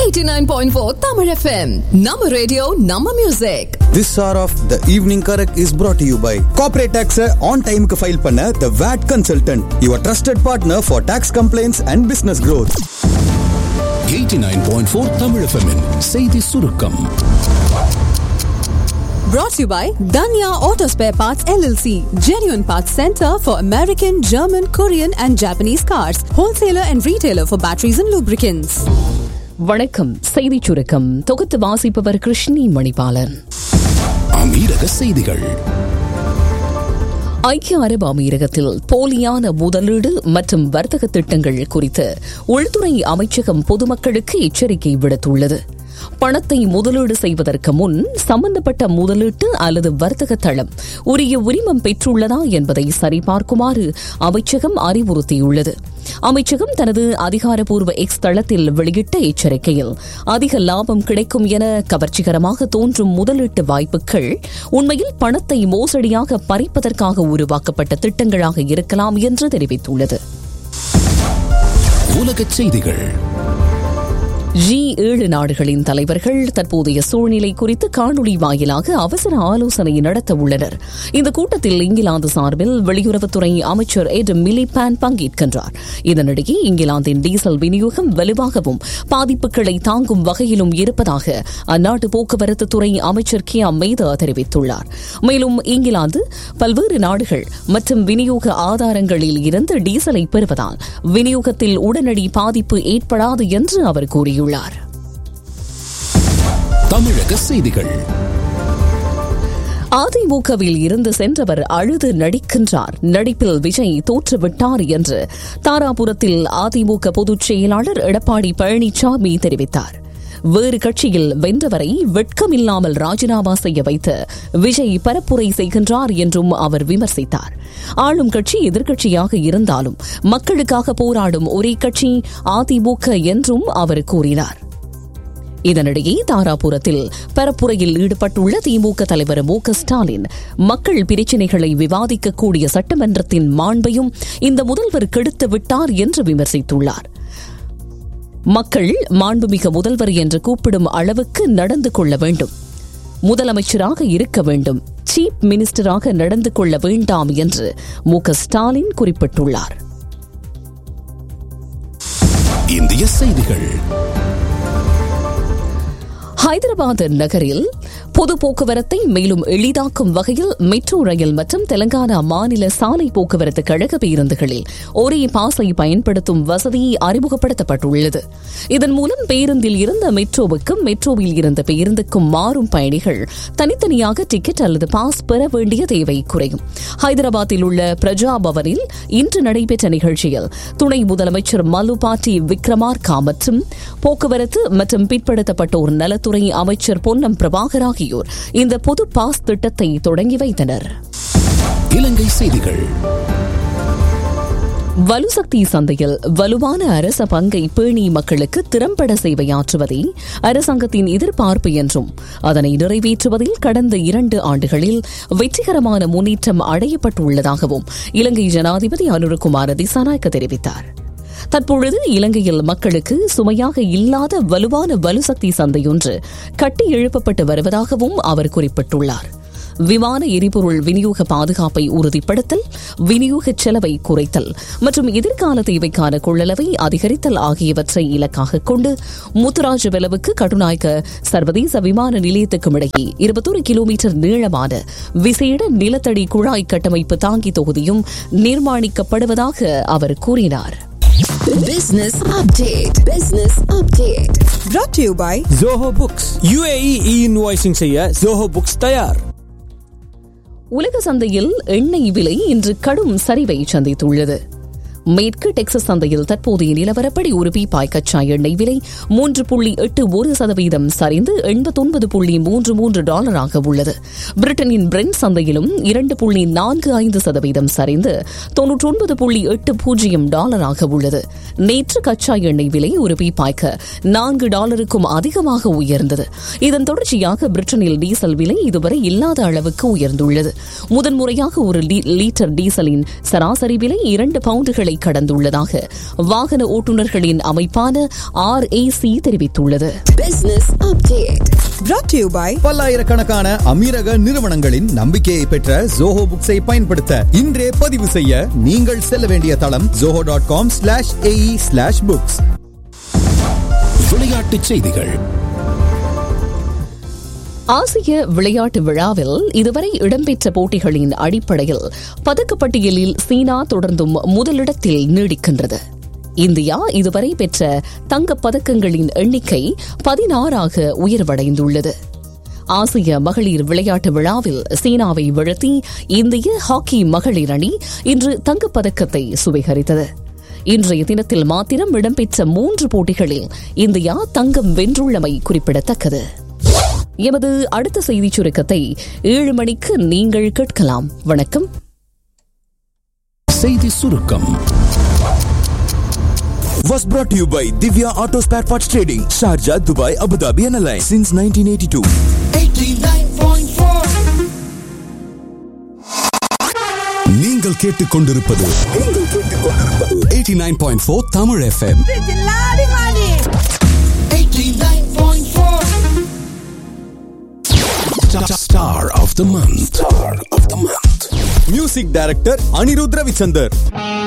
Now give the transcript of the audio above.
89.4 Tamil FM. Nama radio, Nama music. This hour of the evening correct is brought to you by Corporate Tax on time க்கு file பண்ண The VAT Consultant, your trusted partner for tax complaints and business growth. 89.4 Tamil FM -இன் செய்தி சுருக்கம் Brought to you by Danya Auto Spare Parts LLC. Genuine Parts Center for American, German, Korean and Japanese cars. Wholesaler and retailer for batteries and lubricants. வணக்கம் செய்திச் சுருக்கம் தொகுத்து வாசிப்பவர் கிருஷ்ணி மணிபாலன் அமீரக செய்திகள் ஐக்கிய அரபு அமீரகத்தில் போலியான முதலீடு மற்றும் வர்த்தக திட்டங்கள் குறித்து உள்துறை அமைச்சகம் பொதுமக்களுக்கு எச்சரிக்கை விடுத்துள்ளது பணத்தை முதலீடு செய்வதற்கு முன் சம்பந்தப்பட்ட முதலீட்டு அல்லது வர்த்தக தளம் உரிய உரிமம் பெற்றுள்ளதா என்பதை சரிபார்க்குமாறு அமைச்சகம் அறிவுறுத்தியுள்ளது அமைச்சகம் தனது அதிகாரப்பூர்வ எக்ஸ் தளத்தில் வெளியிட்ட எச்சரிக்கையில் அதிக லாபம் கிடைக்கும் என கவர்ச்சிகரமாக தோன்றும் முதலீட்டு வாய்ப்புகள் உண்மையில் பணத்தை மோசடியாக பறிப்பதற்காக உருவாக்கப்பட்ட திட்டங்களாக இருக்கலாம் என்று தெரிவித்துள்ளது உலகச் செய்திகள் ஜி ஏழு நாடுகளின் தலைவர்கள் தற்போதைய சூழ்நிலை குறித்து காணொலி வாயிலாக அவசர ஆலோசனை நடத்த உள்ளனர் இந்த கூட்டத்தில் இங்கிலாந்து சார்பில் வெளியுறவுத்துறை அமைச்சர் எட் மிலிபான் பங்கேற்கின்றார் இதனிடையே இங்கிலாந்தின் டீசல் விநியோகம் வலுவாகவும் பாதிப்புகளை தாங்கும் வகையிலும் இருப்பதாக அந்நாட்டு போக்குவரத்து துறை அமைச்சர் கியா மேதா தெரிவித்துள்ளார் மேலும் இங்கிலாந்து பல்வேறு நாடுகள் மற்றும் விநியோக ஆதாரங்களில் இருந்து டீசலை பெறுவதால் விநியோகத்தில் உடனடி பாதிப்பு ஏற்படாது என்று அவர் கூறியுள்ளார் தமிழக செய்திகள் அதிமுகவில் இருந்து சென்றவர் அழுது நடிக்கின்றார் நடிப்பில் விஜய் தோற்றுவிட்டார் என்று தாராபுரத்தில் அதிமுக பொதுச் செயலாளர் எடப்பாடி பழனிசாமி தெரிவித்தார் வேறு கட்சியில் வென்றவரை வெட்கமில்லாமல் ராஜினாமா செய்ய வைத்து விஜய் பரப்புரை செய்கின்றார் என்றும் அவர் விமர்சித்தார் ஆளும் கட்சி எதிர்க்கட்சியாக இருந்தாலும் மக்களுக்காக போராடும் ஒரே கட்சி அதிமுக என்றும் அவர் கூறினார் இதனிடையே தாராபுரத்தில் பரப்புரையில் ஈடுபட்டுள்ள திமுக தலைவர் மு க ஸ்டாலின் மக்கள் பிரச்சினைகளை விவாதிக்கக்கூடிய சட்டமன்றத்தின் மாண்பையும் இந்த முதல்வர் கெடுத்து விட்டார் என்று விமர்சித்துள்ளார் மக்கள் மாண்புமிகு முதல்வர் என்று கூப்பிடும் அளவுக்கு நடந்து கொள்ள வேண்டும் முதலமைச்சராக இருக்க வேண்டும் சீஃப் மினிஸ்டராக நடந்து கொள்ள வேண்டாம் என்று மு க ஸ்டாலின் குறிப்பிட்டுள்ளார் இந்திய செய்திகள் ஹைதராபாத் நகரில் பொது போக்குவரத்தை மேலும் எளிதாக்கும் வகையில் மெட்ரோ ரயில் மற்றும் தெலங்கானா மாநில சாலை போக்குவரத்து கழக பேருந்துகளில் ஒரே பாஸை பயன்படுத்தும் வசதி அறிமுகப்படுத்தப்பட்டுள்ளது இதன் மூலம் பேருந்தில் இருந்த மெட்ரோவுக்கும் மெட்ரோவில் இருந்த பேருந்துக்கும் மாறும் பயணிகள் தனித்தனியாக டிக்கெட் அல்லது பாஸ் பெற வேண்டிய தேவை குறையும் ஹைதராபாத்தில் உள்ள பிரஜா பவனில் இன்று நடைபெற்ற நிகழ்ச்சியில் துணை முதலமைச்சர் மல்லு பாட்டி விக்ரமார்கா மற்றும் போக்குவரத்து மற்றும் பிற்படுத்தப்பட்டோர் நலத்துறை அமைச்சர் பொன்னம் பிரபாகர் ஆகியோர் இந்த பொது பாஸ் திட்டத்தை தொடங்கி வைத்தனர் இலங்கை செய்திகள் வலுசக்தி சந்தையில் வலுவான அரச பங்கை பேணி மக்களுக்கு திறம்பட சேவையாற்றுவதே அரசாங்கத்தின் எதிர்பார்ப்பு என்றும் அதனை நிறைவேற்றுவதில் கடந்த இரண்டு ஆண்டுகளில் வெற்றிகரமான முன்னேற்றம் அடையப்பட்டுள்ளதாகவும் இலங்கை ஜனாதிபதி அனுரகுமார திசாநாயக்க தெரிவித்தார் தற்பொழுது இலங்கையில் மக்களுக்கு சுமையாக இல்லாத வலுவான வலுசக்தி சந்தையொன்று கட்டி எழுப்பப்பட்டு வருவதாகவும் அவர் குறிப்பிட்டுள்ளார் விமான எரிபொருள் விநியோக பாதுகாப்பை உறுதிப்படுத்தல் விநியோக செலவை குறைத்தல் மற்றும் எதிர்கால தேவைக்கான கொள்ளளவை அதிகரித்தல் ஆகியவற்றை இலக்காக கொண்டு முத்துராஜவெலவுக்கு கடுநாயக்க சர்வதேச விமான நிலையத்துக்கும் இடையே இருபத்தொரு கிலோமீட்டர் நீளமான விசேட நிலத்தடி குழாய் கட்டமைப்பு தாங்கி தொகுதியும் நிர்மாணிக்கப்படுவதாக அவர் கூறினார் Business update. Business update. brought to you by Zoho Books UAE e invoicing செய்ய ஜோஹோ புக்ஸ் தயார் உலக சந்தையில் எண்ணெய் விலை இன்று கடும் சரிவை சந்தித்துள்ளது மேற்கு டெக்சஸ் சந்தையில் தற்போதைய நிலவரப்படி ஒரு பீப்பாய் கச்சா எண்ணெய் விலை மூன்று புள்ளி எட்டு ஒரு சதவீதம் சரிந்து எண்பத்தொன்பது புள்ளி மூன்று மூன்று டாலராக உள்ளது பிரிட்டனின் பிரெண்ட் சந்தையிலும் இரண்டு புள்ளி நான்கு ஐந்து சதவீதம் சரிந்து தொன்னூற்றொன்பது புள்ளி எட்டு பூஜ்ஜியம் டாலராக உள்ளது நேற்று கச்சா எண்ணெய் விலை ஒரு பீப்பாய்க்கு நான்கு டாலருக்கும் அதிகமாக உயர்ந்தது இதன் தொடர்ச்சியாக பிரிட்டனில் டீசல் விலை இதுவரை இல்லாத அளவுக்கு உயர்ந்துள்ளது முதன்முறையாக ஒரு லீ- லீட்டர் டீசலின் சராசரி விலை இரண்டு பவுண்டுகளை கடந்துள்ளதாக வாகன ஓட்டுநர்களின் அமைப்பான ஆர்ஏசி தெரிவித்துள்ளது Business update. brought to you by பல்லாயிரக்கணக்கான அமீரக நிறுவனங்களின் நம்பிக்கையை பெற்ற ஜோஹோ புக்ஸை பயன்படுத்த இன்றே பதிவு செய்ய நீங்கள் செல்ல வேண்டிய தளம் Zoho dot com slash AE slash books விளையாட்டுச் செய்திகள் ஆசிய விளையாட்டு விழாவில் இதுவரை இடம்பெற்ற போட்டிகளின் அடிப்படையில் பதக்கப்பட்டியலில் சீனா தொடர்ந்தும் முதலிடத்தில் நீடிக்கின்றது இந்தியா இதுவரை பெற்ற தங்கப் பதக்கங்களின் எண்ணிக்கை பதினாறாக உயர்வடைந்துள்ளது ஆசிய மகளிர் விளையாட்டு விழாவில் சீனாவை வீழ்த்தி இந்திய ஹாக்கி மகளிர் அணி இன்று தங்கப்பதக்கத்தை சுவீகரித்தது இன்றைய தினத்தில் மாத்திரம் இடம்பெற்ற மூன்று போட்டிகளில் இந்தியா தங்கம் வென்றுள்ளமை குறிப்பிடத்தக்கது எமது அடுத்த செய்திச் சுருக்கத்தை ஏழு மணிக்கு நீங்கள் கேட்கலாம் வணக்கம் செய்தி சுருக்கம் was brought to you by Divya Auto Spare Parts Trading, Sharjah, Dubai, Abu Dhabi and Alliance since 1982. நீங்கள் கேட்டுக்கொண்டிருப்பது eighty nine point four Tamil FM Star of the month. Star of the month. Music director Anirudh Ravichander